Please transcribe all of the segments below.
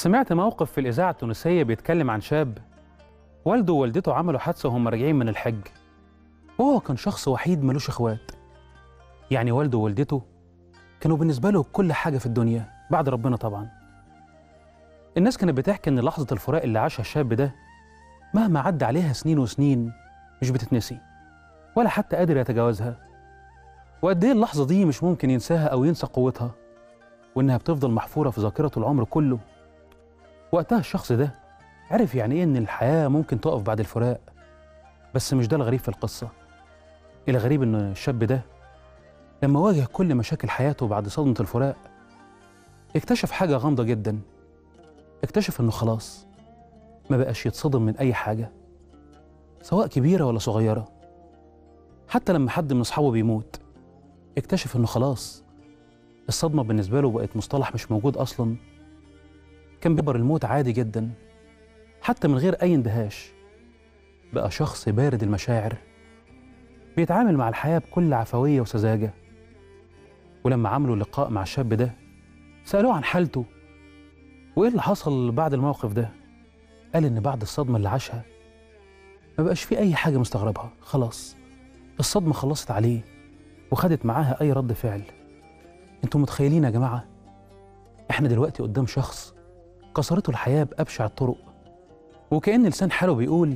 سمعت موقف في الإذاعة التونسية بيتكلم عن شاب والده ووالدته عملوا حادثة وهم راجعين من الحج وهو كان شخص وحيد ملوش إخوات يعني والده ووالدته كانوا بالنسبة له كل حاجة في الدنيا بعد ربنا طبعا الناس كانت بتحكي إن لحظة الفراق اللي عاشها الشاب ده مهما عدى عليها سنين وسنين مش بتتنسي ولا حتى قادر يتجاوزها وقد ايه اللحظة دي مش ممكن ينساها أو ينسى قوتها وإنها بتفضل محفورة في ذاكرته العمر كله وقتها الشخص ده عرف يعني إيه إن الحياة ممكن تقف بعد الفراق بس مش ده الغريب في القصة الغريب إن الشاب ده لما واجه كل مشاكل حياته بعد صدمة الفراق اكتشف حاجة غامضة جدا اكتشف إنه خلاص ما بقاش يتصدم من أي حاجة سواء كبيرة ولا صغيرة حتى لما حد من أصحابه بيموت اكتشف إنه خلاص الصدمة بالنسبة له بقت مصطلح مش موجود أصلا كان بيكبر الموت عادي جدا حتى من غير أي اندهاش بقى شخص بارد المشاعر بيتعامل مع الحياة بكل عفوية وسذاجة ولما عملوا لقاء مع الشاب ده سألوه عن حالته وإيه اللي حصل بعد الموقف ده قال إن بعد الصدمة اللي عاشها ما بقاش في أي حاجة مستغربها خلاص الصدمة خلصت عليه وخدت معاها أي رد فعل انتوا متخيلين يا جماعة احنا دلوقتي قدام شخص كسرته الحياة بأبشع الطرق وكأن لسان حاله بيقول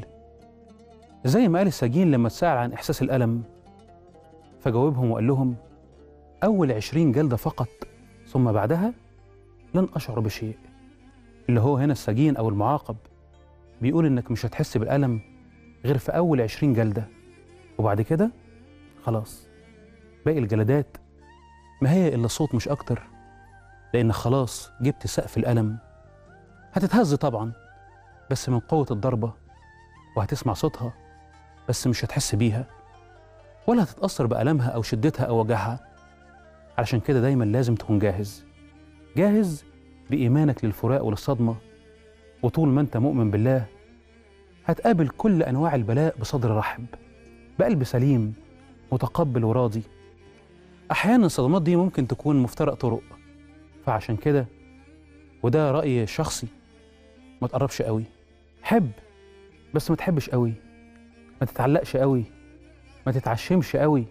زي ما قال السجين لما اتسأل عن إحساس الألم فجاوبهم وقال لهم أول عشرين جلدة فقط ثم بعدها لن أشعر بشيء اللي هو هنا السجين أو المعاقب بيقول إنك مش هتحس بالألم غير في أول عشرين جلدة وبعد كده خلاص باقي الجلدات ما هي إلا صوت مش أكتر لأنك خلاص جبت سقف الألم هتتهز طبعا بس من قوة الضربة وهتسمع صوتها بس مش هتحس بيها ولا هتتأثر بألمها أو شدتها أو وجعها علشان كده دايما لازم تكون جاهز جاهز بإيمانك للفراق وللصدمة وطول ما أنت مؤمن بالله هتقابل كل أنواع البلاء بصدر رحب بقلب سليم متقبل وراضي أحيانا الصدمات دي ممكن تكون مفترق طرق فعشان كده وده رأيي شخصي ما تقربش قوي حب بس ما تحبش قوي ما تتعلقش قوي ما تتعشمش قوي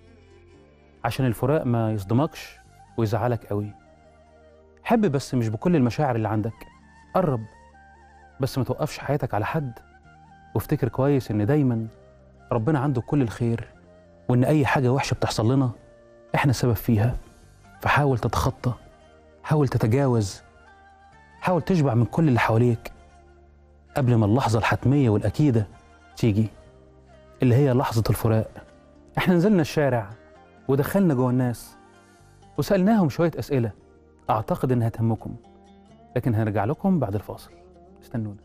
عشان الفراق ما يصدمكش ويزعلك قوي حب بس مش بكل المشاعر اللي عندك قرب بس ما توقفش حياتك على حد وافتكر كويس ان دايما ربنا عنده كل الخير وان اي حاجه وحشه بتحصل لنا احنا السبب فيها فحاول تتخطى حاول تتجاوز حاول تشبع من كل اللي حواليك قبل ما اللحظه الحتميه والاكيده تيجي اللي هي لحظه الفراق احنا نزلنا الشارع ودخلنا جوه الناس وسالناهم شويه اسئله اعتقد انها تهمكم لكن هنرجع لكم بعد الفاصل استنونا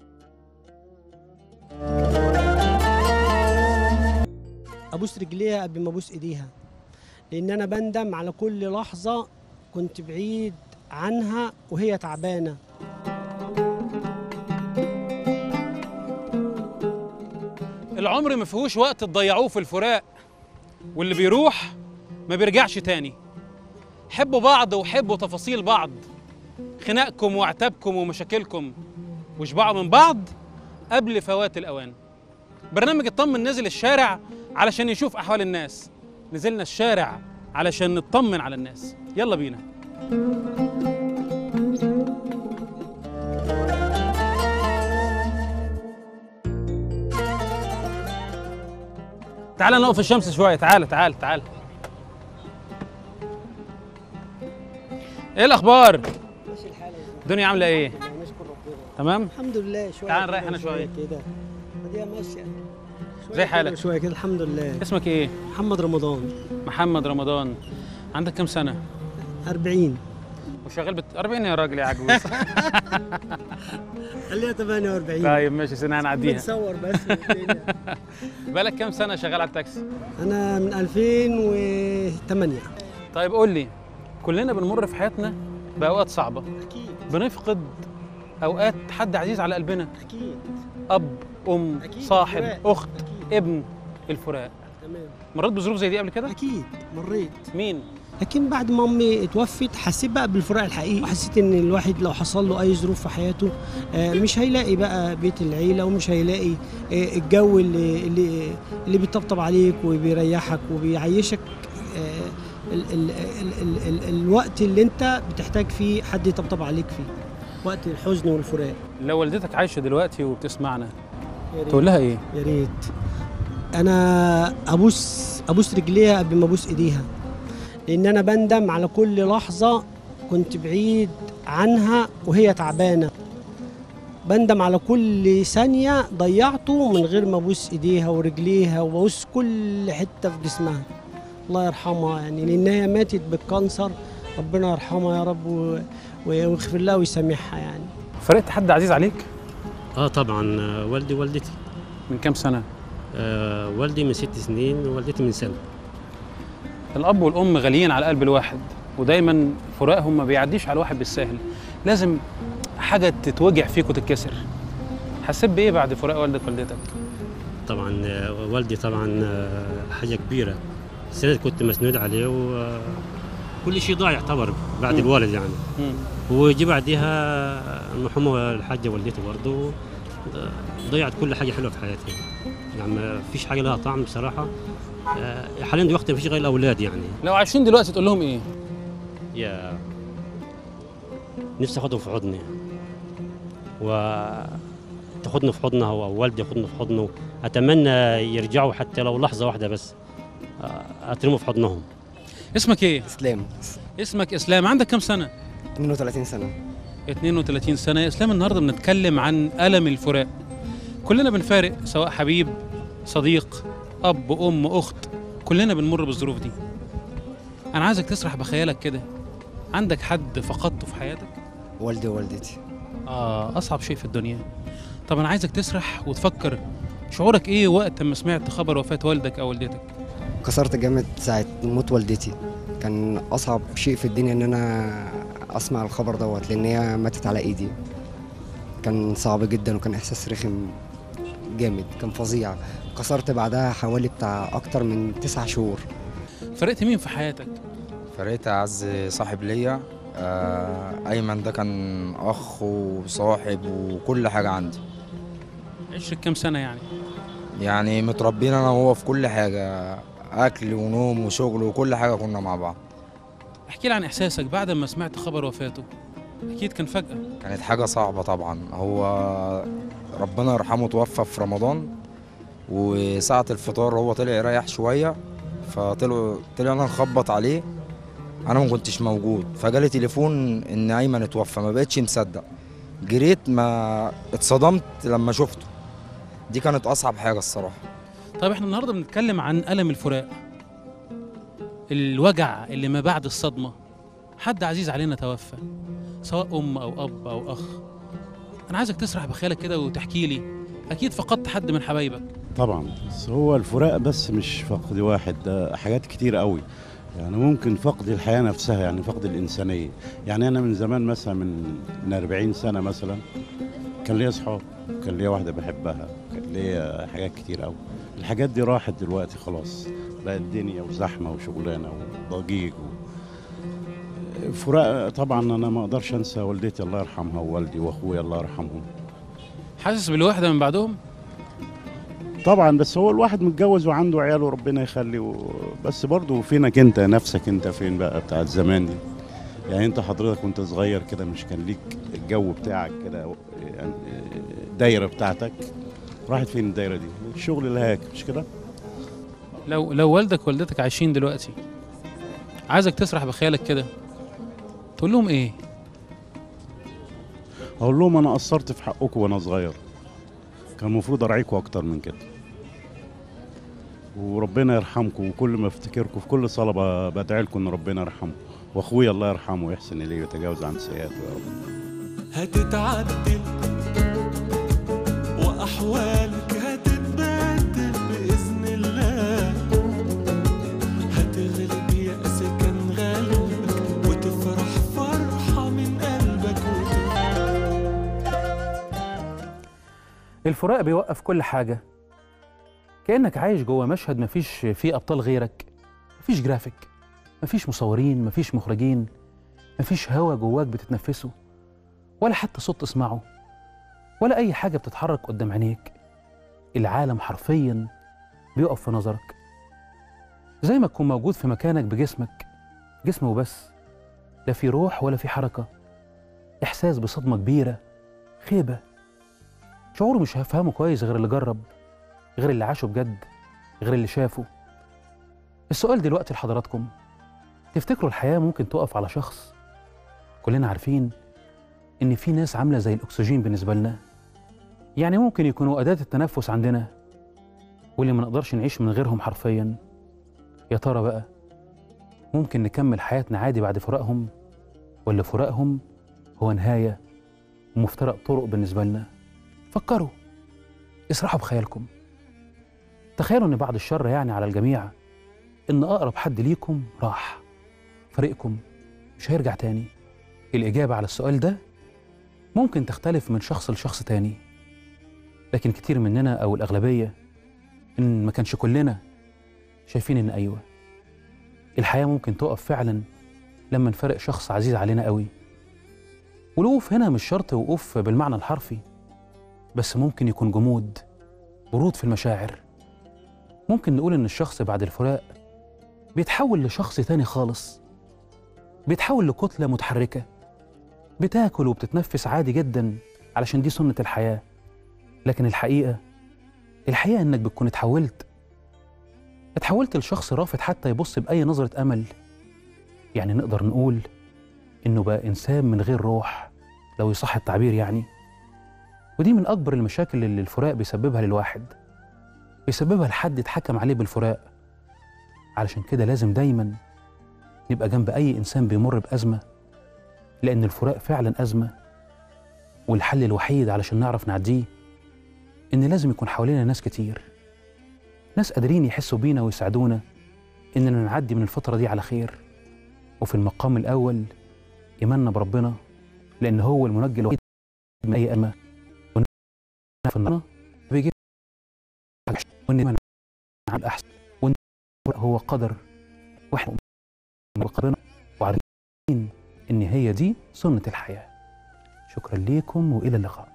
ابوس رجليها قبل ما ابوس ايديها لان انا بندم على كل لحظه كنت بعيد عنها وهي تعبانه العمر ما فيهوش وقت تضيعوه في الفراق واللي بيروح ما بيرجعش تاني حبوا بعض وحبوا تفاصيل بعض خناقكم وعتابكم ومشاكلكم واشبعوا من بعض قبل فوات الأوان برنامج اطمن نزل الشارع علشان يشوف أحوال الناس نزلنا الشارع علشان نطمن على الناس يلا بينا تعال نقف في الشمس شوية تعال تعال تعال ايه الأخبار؟ ماشي الحال الدنيا عاملة ايه؟ نشكر ربنا تمام؟ الحمد لله شويه تعال كده نريح هنا شوية. كده اديها ماشيه شوية زي كده حالك. شويه كده الحمد لله اسمك ايه؟ محمد رمضان محمد رمضان عندك كام سنة؟ 40 وشغال بت 40 يا راجل يا عجوز خليها 48 طيب ماشي سنة هنعديها بتصور بس والدنيا. بقالك كام سنة شغال على التاكسي؟ انا من 2008 طيب قول لي كلنا بنمر في حياتنا بأوقات صعبة اكيد بنفقد أوقات حد عزيز على قلبنا اكيد أب أم أكيد، صاحب الفراق. أخت أكيد. ابن الفراق تمام مريت بظروف زي دي قبل كده؟ اكيد مريت مين؟ لكن بعد ما امي اتوفت حسيت بقى بالفراق الحقيقي وحسيت ان الواحد لو حصل له اي ظروف في حياته آه، مش هيلاقي بقى بيت العيله ومش هيلاقي آه، الجو اللي اللي اللي بيطبطب عليك وبيريحك وبيعيشك آه، ال ال ال ال ال الوقت اللي انت بتحتاج فيه حد يطبطب عليك فيه وقت الحزن والفراق لو والدتك عايشه دلوقتي وبتسمعنا يا ريت. تقول لها ايه يا ريت انا ابوس ابوس رجليها قبل ما ابوس ايديها لان انا بندم على كل لحظه كنت بعيد عنها وهي تعبانه بندم على كل ثانيه ضيعته من غير ما ابوس ايديها ورجليها وببوس كل حته في جسمها الله يرحمها يعني لان هي ماتت بالكانسر ربنا يرحمها يا رب و- ويغفر لها ويسامحها يعني فرقت حد عزيز عليك اه طبعا آه، والدي والدتي من كام سنه آه والدي من ست سنين ووالدتي من سنه الاب والام غاليين على قلب الواحد ودايما فراقهم ما بيعديش على الواحد بالسهل لازم حاجه تتوجع فيك وتتكسر حسيت بايه بعد فراق والدك والدتك طبعا آه والدي طبعا آه حاجه كبيره سنة كنت مسنود عليه وكل شيء ضاع يعتبر بعد مم. الوالد يعني مم. وجي بعدها المرحومه الحاجه والدتي برضه آه، ضيعت كل حاجه حلوه في حياتي يعني ما فيش حاجه لها طعم بصراحه آه، حاليا دلوقتي ما فيش غير الاولاد يعني لو عايشين دلوقتي تقول لهم ايه يا نفسي اخدهم في حضني و تاخدني في حضنها او والدي ياخدني في حضنه اتمنى يرجعوا حتى لو لحظه واحده بس آه، اترموا في حضنهم اسمك ايه اسلام اسمك اسلام عندك كام سنه 32 سنه 32 سنه يا اسلام النهارده بنتكلم عن الم الفراق كلنا بنفارق سواء حبيب صديق اب ام اخت كلنا بنمر بالظروف دي انا عايزك تسرح بخيالك كده عندك حد فقدته في حياتك والدي ووالدتي اه اصعب شيء في الدنيا طب انا عايزك تسرح وتفكر شعورك ايه وقت ما سمعت خبر وفاه والدك او والدتك كسرت جامد ساعه موت والدتي كان اصعب شيء في الدنيا ان انا اسمع الخبر دوت لان هي ماتت على ايدي كان صعب جدا وكان احساس رخم جامد كان فظيع كسرت بعدها حوالي بتاع اكتر من تسع شهور فرقت مين في حياتك فرقت أعز صاحب ليا آه، أيمن ده كان أخ وصاحب وكل حاجة عندي عشرة كام سنه يعني يعني متربيين أنا وهو في كل حاجة أكل ونوم وشغل وكل حاجة كنا مع بعض احكي لي عن احساسك بعد ما سمعت خبر وفاته اكيد كان فجاه كانت حاجة صعبة طبعا هو ربنا يرحمه توفى في رمضان وساعة الفطار هو طلع يريح شوية فطلع طلعنا نخبط عليه أنا ما كنتش موجود فجالي تليفون إن أيمن اتوفى ما بقتش مصدق جريت ما اتصدمت لما شفته دي كانت أصعب حاجة الصراحة طيب احنا النهارده بنتكلم عن الم الفراق الوجع اللي ما بعد الصدمه حد عزيز علينا توفى سواء ام او اب او اخ انا عايزك تسرح بخيالك كده وتحكي لي اكيد فقدت حد من حبايبك طبعا بس هو الفراق بس مش فقد واحد ده حاجات كتير قوي يعني ممكن فقد الحياة نفسها يعني فقد الإنسانية يعني أنا من زمان مثلا من من 40 سنة مثلا كان ليا أصحاب كان ليا واحدة بحبها كان ليا حاجات كتير قوي الحاجات دي راحت دلوقتي خلاص بقت دنيا وزحمة وشغلانة وضجيج و... فراق طبعا أنا ما أقدرش أنسى والدتي الله يرحمها ووالدي وأخويا الله يرحمهم حاسس بالوحده من بعدهم طبعا بس هو الواحد متجوز وعنده عيال وربنا يخلي و... بس برضه فينك انت نفسك انت فين بقى بتاعت زمان دي يعني انت حضرتك وانت صغير كده مش كان ليك الجو بتاعك كده يعني دايره بتاعتك راحت فين الدايره دي الشغل الهاك مش كده لو لو والدك ووالدتك عايشين دلوقتي عايزك تسرح بخيالك كده تقول لهم ايه اقول لهم انا قصرت في حقكم وانا صغير كان المفروض ارعيكم اكتر من كده وربنا يرحمكم وكل ما افتكركم في كل صلاه ب- بدعي لكم ان ربنا يرحمه واخويا الله يرحمه ويحسن اليه ويتجاوز عن سيئاته يا رب هتتعدل وأحوالك هتتبدل بإذن الله هتغلب يأسك كان غالبك وتفرح فرحة من قلبك الفراق بيوقف كل حاجة كأنك عايش جوه مشهد مفيش فيه أبطال غيرك مفيش جرافيك مفيش مصورين مفيش مخرجين مفيش هوا جواك بتتنفسه ولا حتى صوت تسمعه ولا أي حاجة بتتحرك قدام عينيك العالم حرفيا بيقف في نظرك زي ما تكون موجود في مكانك بجسمك جسم وبس لا في روح ولا في حركة إحساس بصدمة كبيرة خيبة شعور مش هفهمه كويس غير اللي جرب غير اللي عاشه بجد غير اللي شافه السؤال دلوقتي لحضراتكم تفتكروا الحياة ممكن تقف على شخص كلنا عارفين إن في ناس عاملة زي الأكسجين بالنسبة لنا يعني ممكن يكونوا أداة التنفس عندنا واللي ما نقدرش نعيش من غيرهم حرفيا يا ترى بقى ممكن نكمل حياتنا عادي بعد فراقهم ولا فراقهم هو نهاية ومفترق طرق بالنسبة لنا فكروا اسرحوا بخيالكم تخيلوا ان بعد الشر يعني على الجميع ان اقرب حد ليكم راح فريقكم مش هيرجع تاني الاجابه على السؤال ده ممكن تختلف من شخص لشخص تاني لكن كتير مننا او الاغلبيه ان ما كانش كلنا شايفين ان ايوه الحياه ممكن تقف فعلا لما نفرق شخص عزيز علينا قوي والوقوف هنا مش شرط وقوف بالمعنى الحرفي بس ممكن يكون جمود برود في المشاعر ممكن نقول إن الشخص بعد الفراق بيتحول لشخص تاني خالص بيتحول لكتلة متحركة بتاكل وبتتنفس عادي جدا علشان دي سنة الحياة لكن الحقيقة الحقيقة إنك بتكون اتحولت اتحولت لشخص رافض حتى يبص بأي نظرة أمل يعني نقدر نقول إنه بقى إنسان من غير روح لو يصح التعبير يعني ودي من أكبر المشاكل اللي الفراق بيسببها للواحد بيسببها لحد اتحكم عليه بالفراق علشان كده لازم دايما نبقى جنب أي إنسان بيمر بأزمة لأن الفراق فعلا أزمة والحل الوحيد علشان نعرف نعديه إن لازم يكون حوالينا ناس كتير ناس قادرين يحسوا بينا ويساعدونا إننا نعدي من الفترة دي على خير وفي المقام الأول إيماننا بربنا لأن هو المنجي الوحيد من أي أزمة في النار بيجيب وان من على الاحسن وان هو قدر واحنا ربنا وعارفين ان هي دي سنه الحياه شكرا ليكم والى اللقاء